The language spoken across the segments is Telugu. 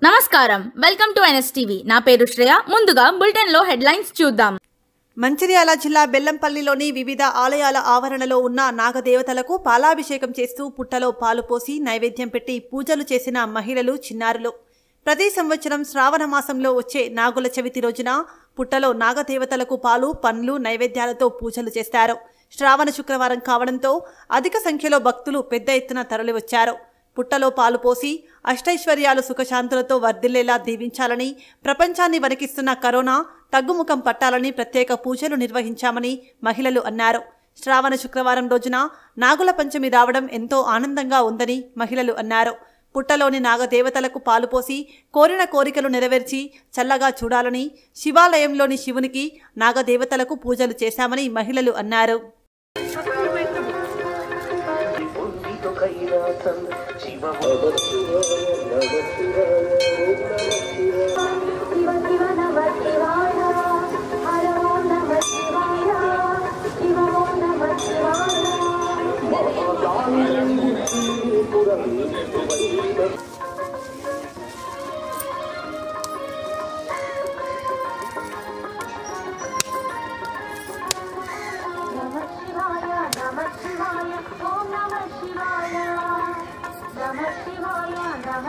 నమస్కారం వెల్కమ్ టు ఎన్ఎస్టీవీ నా పేరు శ్రేయ ముందుగా బులెటిన్ లో హెడ్లైన్స్ చూద్దాం మంచిర్యాల జిల్లా బెల్లంపల్లిలోని వివిధ ఆలయాల ఆవరణలో ఉన్న నాగదేవతలకు పాలాభిషేకం చేస్తూ పుట్టలో పాలు పోసి నైవేద్యం పెట్టి పూజలు చేసిన మహిళలు చిన్నారులు ప్రతి సంవత్సరం శ్రావణ మాసంలో వచ్చే నాగుల చవితి రోజున పుట్టలో నాగదేవతలకు పాలు పండ్లు నైవేద్యాలతో పూజలు చేస్తారు శ్రావణ శుక్రవారం కావడంతో అధిక సంఖ్యలో భక్తులు పెద్ద ఎత్తున తరలివచ్చారు పుట్టలో పాలు పోసి అష్టైశ్వర్యాలు సుఖశాంతులతో వర్ధిల్లేలా దీవించాలని ప్రపంచాన్ని వణికిస్తున్న కరోనా తగ్గుముఖం పట్టాలని ప్రత్యేక పూజలు నిర్వహించామని మహిళలు అన్నారు శ్రావణ శుక్రవారం రోజున నాగుల పంచమి రావడం ఎంతో ఆనందంగా ఉందని మహిళలు అన్నారు పుట్టలోని నాగదేవతలకు పాలు పోసి కోరిన కోరికలు నెరవేర్చి చల్లగా చూడాలని శివాలయంలోని శివునికి నాగదేవతలకు పూజలు చేశామని మహిళలు అన్నారు బుద్ధితో కైలాసం శివ శివ శివ నమ శివాయ హర ఓం నమ శివాయ శివ ఓం నమ శివాయ నమ శివాయ నమ శివాయ ఓం నమ శివాయ నమ శివాయ నమ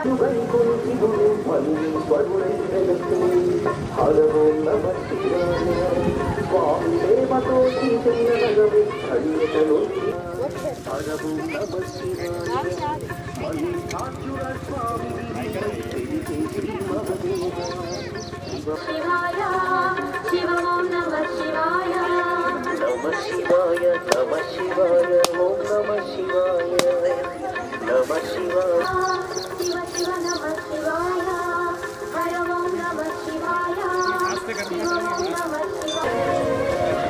హరవో నమ శివాయ స్వామి దేవతో చైతన్యనగవి ఖండితను హరవో నమ శివాయ మల్లికార్జున స్వామి తెలిసే శ్రీ మహదేవ శివాయ శివ ఓం నమ శివాయ నమ శివాయ నమ శివాయ ఓం నమ శివాయ నమ శివాయ శివ శివ నమ శివాయ హర ఓం నమ శివాయ శివ ఓం నమ శివాయ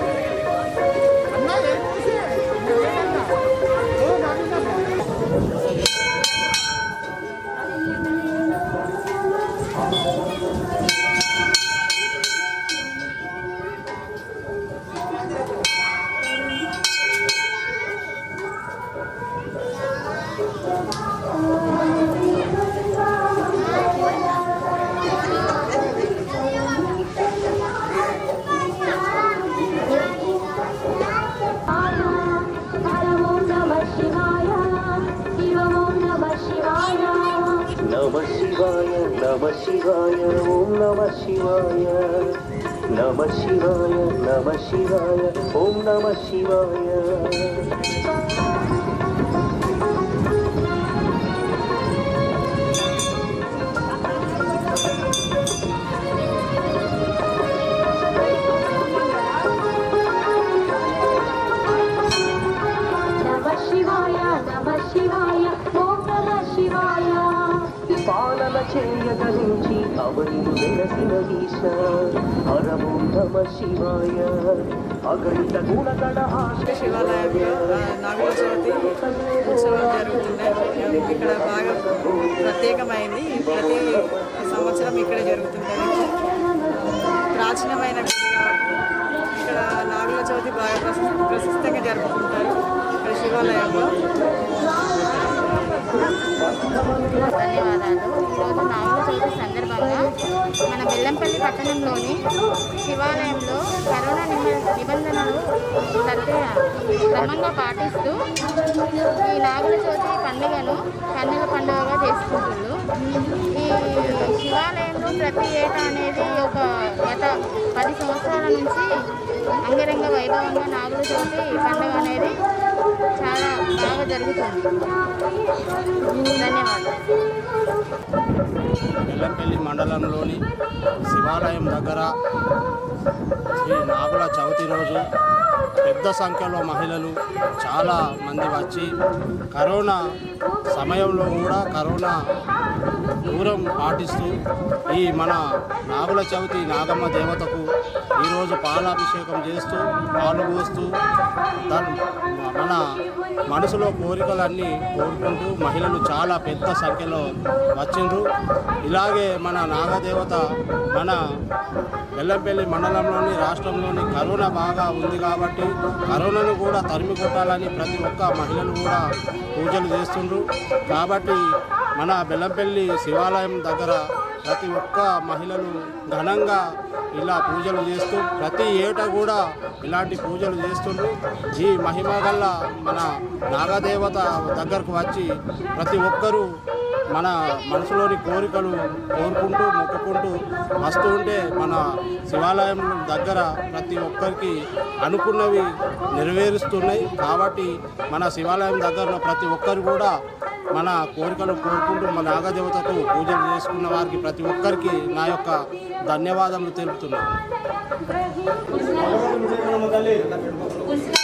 హర ఓం నమ శివాయ శివ ఓం నమ శివాయ నమ శివాయ నమ శివాయ ఓం నమ శివాయ నమ శివాయ నమ శివాయ ఓం నమ శివాయ నమ శివాయ నమ శివాయ ఓం నమ శివాయ పాలన చేయగలించి అవనిను వెలసిన ఈశ హరము నమ శివాయ అగణిత గుణగణ శివాలయంలో ఆ, నాగుల చవితి ఉత్సవాలు జరుగుతున్నాయి ఇక్కడ బాగా ప్రత్యేకమైంది ప్రతి సంవత్సరం ఇక్కడ జరుగుతుంటుంది ప్రాచీనమైన గుడి కాబట్టి ఇక్కడ నాగుల చవితి బాగా ప్రసి- ప్రశస్తంగా జరుపుకుంటారు ఇక్కడ శివాలయంలో ధన్యవాదాలు ఈరోజు నాగుల చవితి సందర్భంగా మన బెల్లంపల్లి పట్టణంలోని శివాలయంలో కరోనా నిమ- నిబంధనలు సత్య క్రమంగా పాటిస్తూ ఈ నాగుల చవితి పండుగను కన్నుల పండుగగా చేసుకుంటున్నారు ఈ శివాలయంలో ప్రతి ఏటా అనేది ఒక గత పది సంవత్సరాల నుంచి అంగరంగ వైభవంగా నాగుల చవితి పండుగ అనేది చాలా బాగా జరుగుతుంది ధన్యవాదాలు బెల్లంపల్లి మండలంలోని శివాలయం దగ్గర శ్రీ నాగుల చవితి రోజు పెద్ద సంఖ్యలో మహిళలు చాలా మంది వచ్చి కరోనా సమయంలో కూడా కరోనా దూరం పాటిస్తూ ఈ మన నాగుల చవితి నాగమ్మ దేవతకు ఈరోజు పాలాభిషేకం చేస్తూ పాలు పోస్తూ దాని మన మనసులో కోరికలన్నీ కోరుకుంటూ మహిళలు చాలా పెద్ద సంఖ్యలో వచ్చిండ్రు ఇలాగే మన నాగదేవత మన బెల్లంపల్లి మండలంలోని రాష్ట్రంలోని కరోనా బాగా ఉంది కాబట్టి కరోనాను కూడా తరిమి కొట్టాలని ప్రతి ఒక్క మహిళలు కూడా పూజలు చేస్తుండ్రు కాబట్టి మన బెల్లంపల్లి శివాలయం దగ్గర ప్రతి ఒక్క మహిళలు ఘనంగా ఇలా పూజలు చేస్తూ ప్రతి ఏటా కూడా ఇలాంటి పూజలు చేస్తుండ్రు ఈ మహిమ గల్ల మన నాగదేవత దగ్గరకు వచ్చి ప్రతి ఒక్కరూ మన మనసులోని కోరికలు కోరుకుంటూ మొక్కుకుంటూ వస్తూ ఉంటే మన శివాలయం దగ్గర ప్రతి ఒక్కరికి అనుకున్నవి నెరవేరుస్తున్నాయి కాబట్టి మన శివాలయం దగ్గర ఉన్న ప్రతి ఒక్కరు కూడా మన కోరికలు కోరుకుంటూ మన నాగదేవతకు పూజలు చేసుకున్న వారికి ప్రతి ఒక్కరికి నా యొక్క ధన్యవాదములు తెలుపుతున్నాను